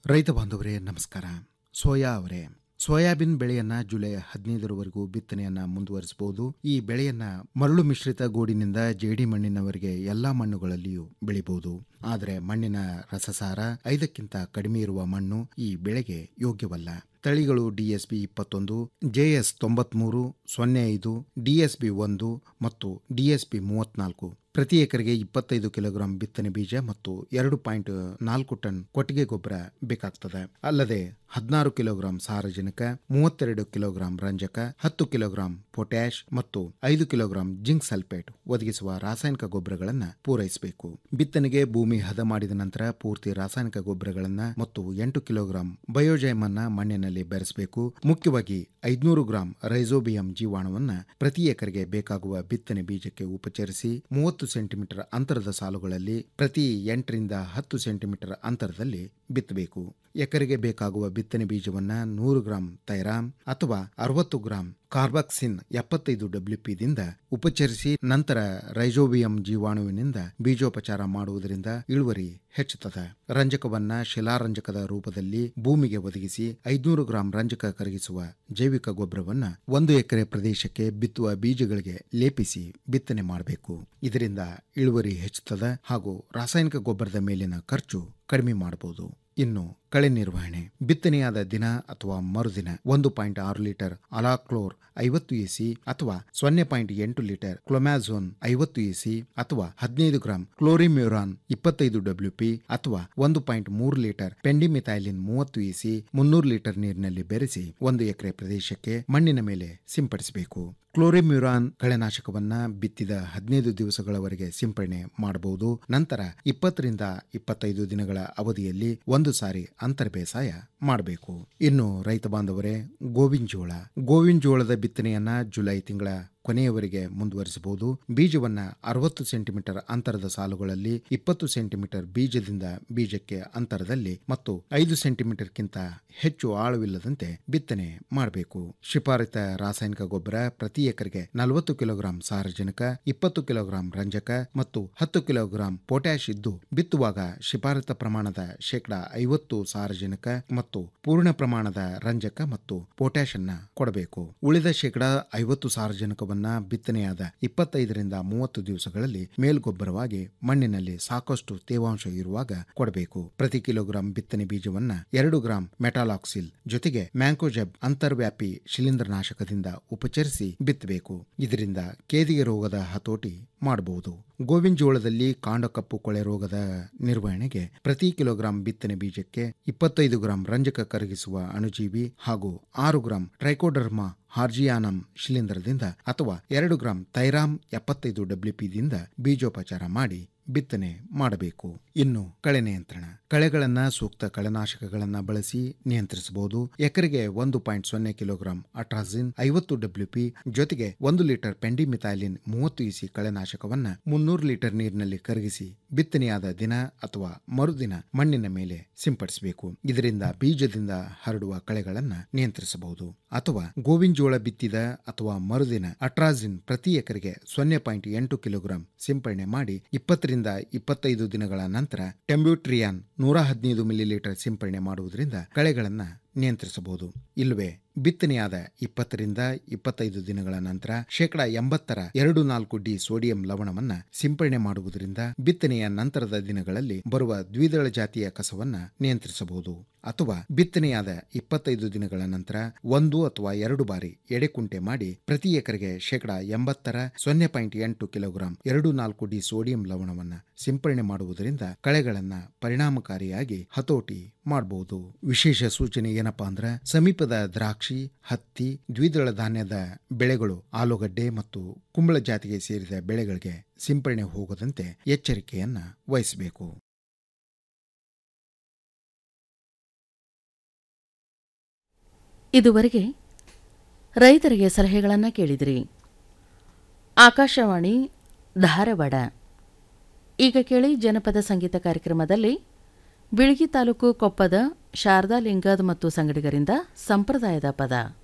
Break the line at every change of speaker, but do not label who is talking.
ರೈತ ಬಾಂಧವರೇ ನಮಸ್ಕಾರ ಸೋಯಾ ಅವರೇ ಸೋಯಾಬೀನ್ ಬೆಳೆಯನ್ನ ಜುಲೈ ಹದಿನೈದರವರೆಗೂ ಬಿತ್ತನೆಯನ್ನ ಮುಂದುವರಿಸಬಹುದು ಈ ಬೆಳೆಯನ್ನ ಮರಳು ಮಿಶ್ರಿತ ಗೋಡಿನಿಂದ ಜೇಡಿ ಮಣ್ಣಿನವರೆಗೆ ಎಲ್ಲಾ ಮಣ್ಣುಗಳಲ್ಲಿಯೂ ಬೆಳಿಬಹುದು ಆದರೆ ಮಣ್ಣಿನ ರಸಸಾರ ಐದಕ್ಕಿಂತ ಕಡಿಮೆ ಇರುವ ಮಣ್ಣು ಈ ಬೆಳೆಗೆ ಯೋಗ್ಯವಲ್ಲ ತಳಿಗಳು ಡಿಎಸ್ಬಿ ಇಪ್ಪತ್ತೊಂದು ಜೆಎಸ್ ತೊಂಬತ್ಮೂರು ಸೊನ್ನೆ ಐದು ಡಿಎಸ್ಬಿ ಒಂದು ಮತ್ತು ಡಿಎಸ್ಬಿ ಮೂವತ್ನಾಲ್ಕು ಪ್ರತಿ ಎಕರೆಗೆ ಇಪ್ಪತ್ತೈದು ಕಿಲೋಗ್ರಾಂ ಬಿತ್ತನೆ ಬೀಜ ಮತ್ತು ಎರಡು ಪಾಯಿಂಟ್ ನಾಲ್ಕು ಟನ್ ಕೊಟ್ಟಿಗೆ ಗೊಬ್ಬರ ಬೇಕಾಗ್ತದೆ ಅಲ್ಲದೆ ಹದಿನಾರು ಕಿಲೋಗ್ರಾಂ ಸಾರಜನಕ ಮೂವತ್ತೆರಡು ಕಿಲೋಗ್ರಾಂ ರಂಜಕ ಹತ್ತು ಕಿಲೋಗ್ರಾಂ ಪೊಟ್ಯಾಷ್ ಮತ್ತು ಐದು ಕಿಲೋಗ್ರಾಂ ಜಿಂಕ್ ಸಲ್ಫೇಟ್ ಒದಗಿಸುವ ರಾಸಾಯನಿಕ ಗೊಬ್ಬರಗಳನ್ನು ಪೂರೈಸಬೇಕು ಬಿತ್ತನೆಗೆ ಭೂಮಿ ಹದ ಮಾಡಿದ ನಂತರ ಪೂರ್ತಿ ರಾಸಾಯನಿಕ ಗೊಬ್ಬರಗಳನ್ನ ಮತ್ತು ಎಂಟು ಕಿಲೋಗ್ರಾಂ ಬಯೋಜೈಮ್ ಅನ್ನ ಮಣ್ಣಿನಲ್ಲಿ ಬೆರೆಸಬೇಕು ಮುಖ್ಯವಾಗಿ ಐದ್ನೂರು ಗ್ರಾಂ ರೈಸೋಬಿಯಂ ಜೀವಾಣುವನ್ನ ಪ್ರತಿ ಎಕರೆಗೆ ಬೇಕಾಗುವ ಬಿತ್ತನೆ ಬೀಜಕ್ಕೆ ಉಪಚರಿಸಿ ಮೂವತ್ತು ಸೆಂಟಿಮೀಟರ್ ಅಂತರದ ಸಾಲುಗಳಲ್ಲಿ ಪ್ರತಿ ಎಂಟರಿಂದ ಹತ್ತು ಸೆಂಟಿಮೀಟರ್ ಅಂತರದಲ್ಲಿ ಬಿತ್ತಬೇಕು ಎಕರೆಗೆ ಬೇಕಾಗುವ ಬಿತ್ತನೆ ಬೀಜವನ್ನ ನೂರು ಗ್ರಾಂ ತೈರಾಮ್ ಅಥವಾ ಅರವತ್ತು ಗ್ರಾಂ ಕಾರ್ಬಾಕ್ಸಿನ್ ಎಪ್ಪತ್ತೈದು ಡಬ್ಲ್ಯೂಪಿದಿಂದ ಉಪಚರಿಸಿ ನಂತರ ರೈಜೋಬಿಯಂ ಜೀವಾಣುವಿನಿಂದ ಬೀಜೋಪಚಾರ ಮಾಡುವುದರಿಂದ ಇಳುವರಿ ಹೆಚ್ಚುತ್ತದೆ ರಂಜಕವನ್ನ ಶಿಲಾರಂಜಕದ ರೂಪದಲ್ಲಿ ಭೂಮಿಗೆ ಒದಗಿಸಿ ಐದುನೂರು ಗ್ರಾಂ ರಂಜಕ ಕರಗಿಸುವ ಜೈವಿಕ ಗೊಬ್ಬರವನ್ನ ಒಂದು ಎಕರೆ ಪ್ರದೇಶಕ್ಕೆ ಬಿತ್ತುವ ಬೀಜಗಳಿಗೆ ಲೇಪಿಸಿ ಬಿತ್ತನೆ ಮಾಡಬೇಕು ಇದರಿಂದ ಇಳುವರಿ ಹೆಚ್ಚುತ್ತದೆ ಹಾಗೂ ರಾಸಾಯನಿಕ ಗೊಬ್ಬರದ ಮೇಲಿನ ಖರ್ಚು ಕಡಿಮೆ ಮಾಡಬಹುದು ಇನ್ನು ಕಳೆ ನಿರ್ವಹಣೆ ಬಿತ್ತನೆಯಾದ ದಿನ ಅಥವಾ ಮರುದಿನ ಒಂದು ಪಾಯಿಂಟ್ ಆರು ಲೀಟರ್ ಅಲಾಕ್ಲೋರ್ ಐವತ್ತು ಎಸಿ ಅಥವಾ ಸೊನ್ನೆ ಪಾಯಿಂಟ್ ಎಂಟು ಲೀಟರ್ ಕ್ಲೊಮ್ಯಾಝೋನ್ ಐವತ್ತು ಎಸಿ ಅಥವಾ ಹದಿನೈದು ಗ್ರಾಂ ಕ್ಲೋರಿಮ್ಯೂರಾನ್ ಇಪ್ಪತ್ತೈದು ಡಬ್ಲ್ಯೂಪಿ ಅಥವಾ ಒಂದು ಪಾಯಿಂಟ್ ಮೂರು ಲೀಟರ್ ಪೆಂಡಿಮಿಥೈಲಿನ್ ಮೂವತ್ತು ಎಸಿ ಮುನ್ನೂರು ಲೀಟರ್ ನೀರಿನಲ್ಲಿ ಬೆರೆಸಿ ಒಂದು ಎಕರೆ ಪ್ರದೇಶಕ್ಕೆ ಮಣ್ಣಿನ ಮೇಲೆ ಸಿಂಪಡಿಸಬೇಕು ಕ್ಲೋರಿಮ್ಯೂರಾನ್ ಕಳೆನಾಶಕವನ್ನ ಬಿತ್ತಿದ ಹದಿನೈದು ದಿವಸಗಳವರೆಗೆ ಸಿಂಪಡಣೆ ಮಾಡಬಹುದು ನಂತರ ಇಪ್ಪತ್ತರಿಂದ ಇಪ್ಪತ್ತೈದು ದಿನಗಳ ಅವಧಿಯಲ್ಲಿ ಒಂದು ಸಾರಿ ಅಂತರ ಬೇಸಾಯ ಮಾಡಬೇಕು ಇನ್ನು ರೈತ ಬಾಂಧವರೇ ಗೋವಿನ ಜೋಳ ಗೋವಿನ ಜೋಳದ ಬಿತ್ತನೆಯನ್ನ ಜುಲೈ ತಿಂಗಳ ಕೊನೆಯವರೆಗೆ ಮುಂದುವರಿಸಬಹುದು ಬೀಜವನ್ನ ಅರವತ್ತು ಸೆಂಟಿಮೀಟರ್ ಅಂತರದ ಸಾಲುಗಳಲ್ಲಿ ಇಪ್ಪತ್ತು ಸೆಂಟಿಮೀಟರ್ ಬೀಜದಿಂದ ಬೀಜಕ್ಕೆ ಅಂತರದಲ್ಲಿ ಮತ್ತು ಐದು ಸೆಂಟಿಮೀಟರ್ಗಿಂತ ಹೆಚ್ಚು ಆಳವಿಲ್ಲದಂತೆ ಬಿತ್ತನೆ ಮಾಡಬೇಕು ಶಿಫಾರಿತ ರಾಸಾಯನಿಕ ಗೊಬ್ಬರ ಪ್ರತಿ ಎಕರೆಗೆ ನಲವತ್ತು ಕಿಲೋಗ್ರಾಂ ಸಾರಜನಕ ಇಪ್ಪತ್ತು ಕಿಲೋಗ್ರಾಂ ರಂಜಕ ಮತ್ತು ಹತ್ತು ಕಿಲೋಗ್ರಾಂ ಪೊಟ್ಯಾಷ್ ಇದ್ದು ಬಿತ್ತುವಾಗ ಶಿಫಾರಿತ ಪ್ರಮಾಣದ ಶೇಕಡ ಐವತ್ತು ಸಾರಜನಕ ಮತ್ತು ಪೂರ್ಣ ಪ್ರಮಾಣದ ರಂಜಕ ಮತ್ತು ಪೊಟ್ಯಾಷ್ ಅನ್ನ ಕೊಡಬೇಕು ಉಳಿದ ಶೇಕಡ ಐವತ್ತು ಸಾರಜನಕವನ್ನ ಬಿತ್ತನೆಯಾದ ಇಪ್ಪತ್ತೈದರಿಂದ ಮೂವತ್ತು ದಿವಸಗಳಲ್ಲಿ ಮೇಲ್ಗೊಬ್ಬರವಾಗಿ ಮಣ್ಣಿನಲ್ಲಿ ಸಾಕಷ್ಟು ತೇವಾಂಶ ಇರುವಾಗ ಕೊಡಬೇಕು ಪ್ರತಿ ಕಿಲೋಗ್ರಾಂ ಬಿತ್ತನೆ ಬೀಜವನ್ನ ಎರಡು ಗ್ರಾಂ ಮೆಟಾಲಾಕ್ಸಿಲ್ ಜೊತೆಗೆ ಮ್ಯಾಂಕೋಜೆಬ್ ಅಂತರ್ವ್ಯಾಪಿ ಶಿಲೀಂಧ್ರನಾಶಕದಿಂದ ಉಪಚರಿಸಿ ಬಿತ್ತಬೇಕು ಇದರಿಂದ ಕೇದಿಗೆ ರೋಗದ ಹತೋಟಿ ಮಾಡಬಹುದು ಗೋವಿನ ಜೋಳದಲ್ಲಿ ಕಾಂಡಕಪ್ಪು ಕೊಳೆ ರೋಗದ ನಿರ್ವಹಣೆಗೆ ಪ್ರತಿ ಕಿಲೋಗ್ರಾಂ ಬಿತ್ತನೆ ಬೀಜಕ್ಕೆ ಇಪ್ಪತ್ತೈದು ಗ್ರಾಂ ರಂಜಕ ಕರಗಿಸುವ ಅಣುಜೀವಿ ಹಾಗೂ ಆರು ಗ್ರಾಂ ಟ್ರೈಕೋಡರ್ಮಾ ಹಾರ್ಜಿಯಾನಂ ಶಿಲೀಂಧ್ರದಿಂದ ಅಥವಾ ಎರಡು ಗ್ರಾಂ ತೈರಾಮ್ ಎಪ್ಪತ್ತೈದು ಡಬ್ಲ್ಯೂಪಿದಿಂದ ಬೀಜೋಪಚಾರ ಮಾಡಿ ಬಿತ್ತನೆ ಮಾಡಬೇಕು ಇನ್ನು ಕಳೆ ನಿಯಂತ್ರಣ ಕಳೆಗಳನ್ನ ಸೂಕ್ತ ಕಳೆನಾಶಕಗಳನ್ನ ಬಳಸಿ ನಿಯಂತ್ರಿಸಬಹುದು ಎಕರೆಗೆ ಒಂದು ಪಾಯಿಂಟ್ ಸೊನ್ನೆ ಕಿಲೋಗ್ರಾಂ ಅಟ್ರಾಸಿನ್ ಐವತ್ತು ಡಬ್ಲ್ಯೂಪಿ ಜೊತೆಗೆ ಒಂದು ಲೀಟರ್ ಪೆಂಡಿಮಿಥೈಲಿನ್ ಮೂವತ್ತು ಇಸಿ ಕಳೆನಾಶಕವನ್ನ ಮುನ್ನೂರು ಲೀಟರ್ ನೀರಿನಲ್ಲಿ ಕರಗಿಸಿ ಬಿತ್ತನೆಯಾದ ದಿನ ಅಥವಾ ಮರುದಿನ ಮಣ್ಣಿನ ಮೇಲೆ ಸಿಂಪಡಿಸಬೇಕು ಇದರಿಂದ ಬೀಜದಿಂದ ಹರಡುವ ಕಳೆಗಳನ್ನ ನಿಯಂತ್ರಿಸಬಹುದು ಅಥವಾ ಗೋವಿನ ಜೋಳ ಬಿತ್ತಿದ ಅಥವಾ ಮರುದಿನ ಅಟ್ರಾಸಿನ್ ಪ್ರತಿ ಎಕರೆಗೆ ಸೊನ್ನೆ ಪಾಯಿಂಟ್ ಎಂಟು ಕಿಲೋಗ್ರಾಂ ಸಿಂಪಡಣೆ ಮಾಡಿ ಇಪ್ಪತ್ತರಿಂದ ಇಪ್ಪತ್ತೈದು ದಿನಗಳ ನಂತರ ಟೆಂಬ್ಯೂಟ್ರಿಯಾನ್ ನೂರ ಹದಿನೈದು ಮಿಲಿಲೀಟರ್ ಸಿಂಪಡಣೆ ಮಾಡುವುದರಿಂದ ಕಳೆಗಳನ್ನ ನಿಯಂತ್ರಿಸಬಹುದು ಇಲ್ಲವೇ ಬಿತ್ತನೆಯಾದ ಇಪ್ಪತ್ತರಿಂದ ಇಪ್ಪತ್ತೈದು ದಿನಗಳ ನಂತರ ಶೇಕಡ ಎಂಬತ್ತರ ಎರಡು ನಾಲ್ಕು ಡಿ ಸೋಡಿಯಂ ಲವಣವನ್ನ ಸಿಂಪಡಣೆ ಮಾಡುವುದರಿಂದ ಬಿತ್ತನೆಯ ನಂತರದ ದಿನಗಳಲ್ಲಿ ಬರುವ ದ್ವಿದಳ ಜಾತಿಯ ಕಸವನ್ನ ನಿಯಂತ್ರಿಸಬಹುದು ಅಥವಾ ಬಿತ್ತನೆಯಾದ ಇಪ್ಪತ್ತೈದು ದಿನಗಳ ನಂತರ ಒಂದು ಅಥವಾ ಎರಡು ಬಾರಿ ಎಡೆಕುಂಟೆ ಮಾಡಿ ಪ್ರತಿ ಎಕರೆಗೆ ಶೇಕಡ ಎಂಬತ್ತರ ಸೊನ್ನೆ ಪಾಯಿಂಟ್ ಎಂಟು ಕಿಲೋಗ್ರಾಂ ಎರಡು ನಾಲ್ಕು ಡಿ ಸೋಡಿಯಂ ಲವಣವನ್ನ ಸಿಂಪಡಣೆ ಮಾಡುವುದರಿಂದ ಕಳೆಗಳನ್ನ ಪರಿಣಾಮಕಾರಿಯಾಗಿ ಹತೋಟಿ ಮಾಡಬಹುದು ವಿಶೇಷ ಸೂಚನೆ ಏನಪ್ಪಾ ಅಂದ್ರೆ ಸಮೀಪದ ದ್ರಾಕ್ಷಿ ಹತ್ತಿ ದ್ವಿದಳ ಧಾನ್ಯದ ಬೆಳೆಗಳು ಆಲೂಗಡ್ಡೆ ಮತ್ತು ಕುಂಬಳ ಜಾತಿಗೆ ಸೇರಿದ ಬೆಳೆಗಳಿಗೆ ಸಿಂಪಡಣೆ ಹೋಗದಂತೆ ಎಚ್ಚರಿಕೆಯನ್ನ ವಹಿಸಬೇಕು
ಇದುವರೆಗೆ ರೈತರಿಗೆ ಸಲಹೆಗಳನ್ನು ಕೇಳಿದಿರಿ ಆಕಾಶವಾಣಿ ಧಾರವಾಡ ಈಗ ಕೇಳಿ ಜನಪದ ಸಂಗೀತ ಕಾರ್ಯಕ್ರಮದಲ್ಲಿ ಬಿಳಗಿ ತಾಲೂಕು ಕೊಪ್ಪದ ಶಾರದಾ ಲಿಂಗದ್ ಮತ್ತು ಸಂಗಡಿಗರಿಂದ ಸಂಪ್ರದಾಯದ ಪದ